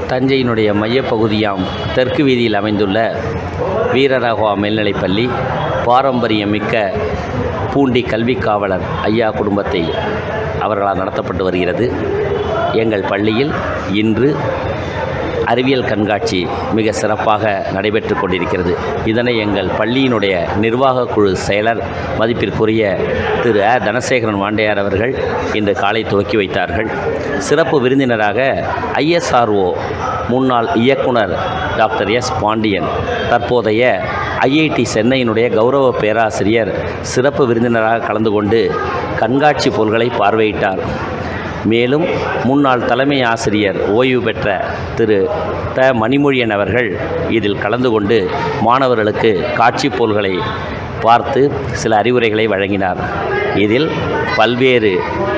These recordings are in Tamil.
தஞ்சையினுடைய மையப்பகுதியாம் தெற்கு வீதியில் அமைந்துள்ள வீரராகவா மேல்நிலைப்பள்ளி பாரம்பரியமிக்க பூண்டி கல்வி காவலர் ஐயா குடும்பத்தை அவர்களால் நடத்தப்பட்டு வருகிறது எங்கள் பள்ளியில் இன்று அறிவியல் கண்காட்சி மிக சிறப்பாக நடைபெற்று கொண்டிருக்கிறது இதனை எங்கள் பள்ளியினுடைய நிர்வாக குழு செயலர் மதிப்பிற்குரிய திரு அ தனசேகரன் வாண்டையார் அவர்கள் இன்று காலை துவக்கி வைத்தார்கள் சிறப்பு விருந்தினராக ஐஎஸ்ஆர்ஓ முன்னாள் இயக்குனர் டாக்டர் எஸ் பாண்டியன் தற்போதைய ஐஐடி சென்னையினுடைய கௌரவ பேராசிரியர் சிறப்பு விருந்தினராக கலந்து கொண்டு கண்காட்சி பொருள்களை பார்வையிட்டார் மேலும் முன்னாள் தலைமை ஆசிரியர் ஓய்வு பெற்ற திரு த மணிமொழியன் அவர்கள் இதில் கலந்து கொண்டு மாணவர்களுக்கு காட்சிப் பொருள்களை பார்த்து சில அறிவுரைகளை வழங்கினார் இதில் பல்வேறு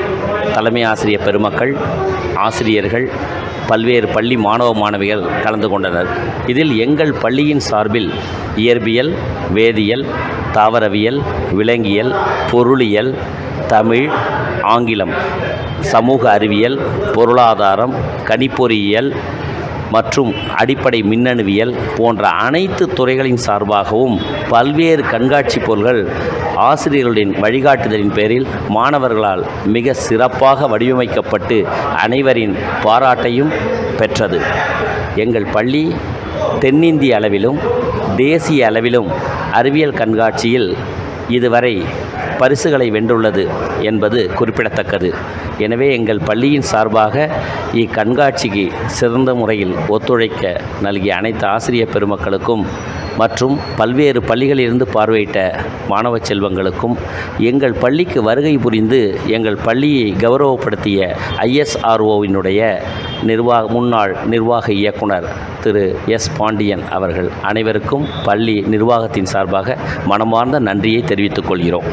தலைமை ஆசிரியர் பெருமக்கள் ஆசிரியர்கள் பல்வேறு பள்ளி மாணவ மாணவிகள் கலந்து கொண்டனர் இதில் எங்கள் பள்ளியின் சார்பில் இயற்பியல் வேதியியல் தாவரவியல் விலங்கியல் பொருளியல் தமிழ் ஆங்கிலம் சமூக அறிவியல் பொருளாதாரம் கணிப்பொறியியல் மற்றும் அடிப்படை மின்னணுவியல் போன்ற அனைத்து துறைகளின் சார்பாகவும் பல்வேறு கண்காட்சி பொருள்கள் ஆசிரியர்களின் வழிகாட்டுதலின் பேரில் மாணவர்களால் மிக சிறப்பாக வடிவமைக்கப்பட்டு அனைவரின் பாராட்டையும் பெற்றது எங்கள் பள்ளி தென்னிந்திய அளவிலும் தேசிய அளவிலும் அறிவியல் கண்காட்சியில் இதுவரை பரிசுகளை வென்றுள்ளது என்பது குறிப்பிடத்தக்கது எனவே எங்கள் பள்ளியின் சார்பாக இக்கண்காட்சிக்கு சிறந்த முறையில் ஒத்துழைக்க நல்கிய அனைத்து ஆசிரியர் பெருமக்களுக்கும் மற்றும் பல்வேறு பள்ளிகளிலிருந்து பார்வையிட்ட மாணவ செல்வங்களுக்கும் எங்கள் பள்ளிக்கு வருகை புரிந்து எங்கள் பள்ளியை கௌரவப்படுத்திய ஐஎஸ்ஆர்ஓவினுடைய நிர்வாக முன்னாள் நிர்வாக இயக்குனர் திரு எஸ் பாண்டியன் அவர்கள் அனைவருக்கும் பள்ளி நிர்வாகத்தின் சார்பாக மனமார்ந்த நன்றியை தெரிவித்துக் கொள்கிறோம்